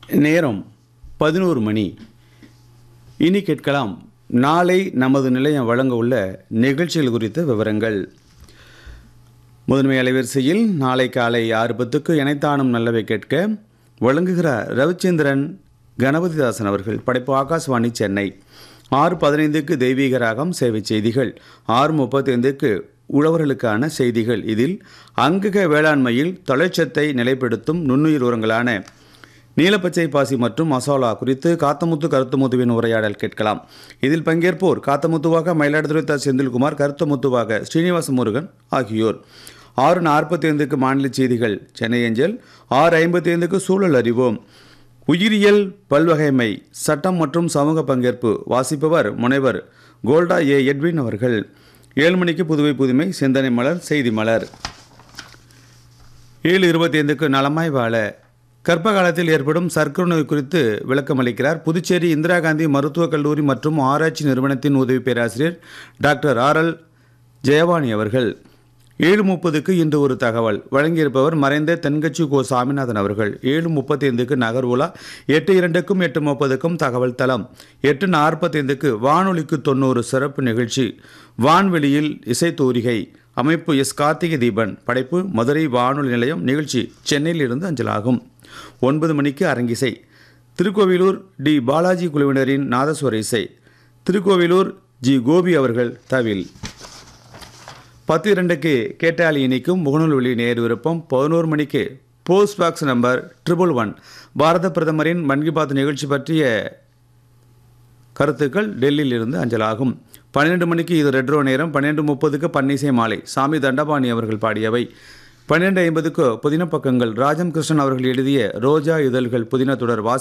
நேரம் பதினோரு மணி இனி கேட்கலாம் நாளை நமது நிலையம் வழங்க உள்ள நிகழ்ச்சிகள் குறித்த விவரங்கள் முதன்மை அலைவரிசையில் நாளை காலை ஆறு பத்துக்கு இணைத்தானும் நல்லவை கேட்க வழங்குகிறார் ரவிச்சந்திரன் கணபதிதாசன் அவர்கள் படைப்பு ஆகாஷ்வாணி சென்னை ஆறு பதினைந்துக்கு தெய்வீக ராகம் சேவை செய்திகள் ஆறு முப்பத்தைந்துக்கு உழவர்களுக்கான செய்திகள் இதில் அங்கக வேளாண்மையில் தொலைச்சத்தை நிலைப்படுத்தும் நுண்ணுயிர் உரங்களான நீலப்பச்சை பாசி மற்றும் மசாலா குறித்து காத்தமுத்து கருத்துமுத்துவின் உரையாடல் கேட்கலாம் இதில் பங்கேற்போர் காத்தமுத்துவாக மயிலாடுதுறை தா செந்தில்குமார் கருத்தமுத்துவாக ஸ்ரீனிவாச முருகன் ஆகியோர் ஆறு நாற்பத்தி ஐந்துக்கு மாநில செய்திகள் சென்னை அஞ்சல் ஆறு ஐம்பத்தி ஐந்துக்கு சூழல் அறிவோம் உயிரியல் பல்வகைமை சட்டம் மற்றும் சமூக பங்கேற்பு வாசிப்பவர் முனைவர் கோல்டா ஏ எட்வின் அவர்கள் ஏழு மணிக்கு புதுவை புதுமை சிந்தனை மலர் செய்தி மலர் ஏழு இருபத்தி ஐந்துக்கு நலமாய் வாழ கர்ப்ப காலத்தில் ஏற்படும் சர்க்கரை நோய் குறித்து விளக்கம் அளிக்கிறார் புதுச்சேரி இந்திரா காந்தி மருத்துவக் கல்லூரி மற்றும் ஆராய்ச்சி நிறுவனத்தின் உதவி பேராசிரியர் டாக்டர் ஆர் எல் ஜெயவாணி அவர்கள் ஏழு முப்பதுக்கு இன்று ஒரு தகவல் வழங்கியிருப்பவர் மறைந்த தென்கட்சி கோ சாமிநாதன் அவர்கள் ஏழு முப்பத்தைந்துக்கு நகர் உலா எட்டு இரண்டுக்கும் எட்டு முப்பதுக்கும் தகவல் தளம் எட்டு நாற்பத்தைந்துக்கு வானொலிக்கு தொண்ணூறு சிறப்பு நிகழ்ச்சி வான்வெளியில் இசைத்தூரிகை அமைப்பு எஸ் கார்த்திகை தீபன் படைப்பு மதுரை வானொலி நிலையம் நிகழ்ச்சி சென்னையில் இருந்து அஞ்சலாகும் ஒன்பது மணிக்கு அரங்கிசை திருக்கோவிலூர் டி பாலாஜி குழுவினரின் நாதஸ்வர இசை திருக்கோவிலூர் ஜி கோபி அவர்கள் தவில் பத்து இரண்டுக்கு கேட்டாலி இணைக்கும் முகநூல் வெளி நேர் விருப்பம் பதினோரு மணிக்கு post box number triple one பாரத பிரதமரின் மன் கி பாத் நிகழ்ச்சி பற்றிய கருத்துக்கள் டெல்லியில் இருந்து அஞ்சலாகும் பன்னிரெண்டு மணிக்கு இது ரெட்ரோ நேரம் பன்னிரெண்டு முப்பதுக்கு பன்னிசை மாலை சாமி தண்டபாணி அவர்கள் பாடியவை பன்னிரெண்டு ஐம்பதுக்கு புதின பக்கங்கள் ராஜம் கிருஷ்ணன் அவர்கள் எழுதிய ரோஜா இதழ்கள் புதின தொடர் வாசி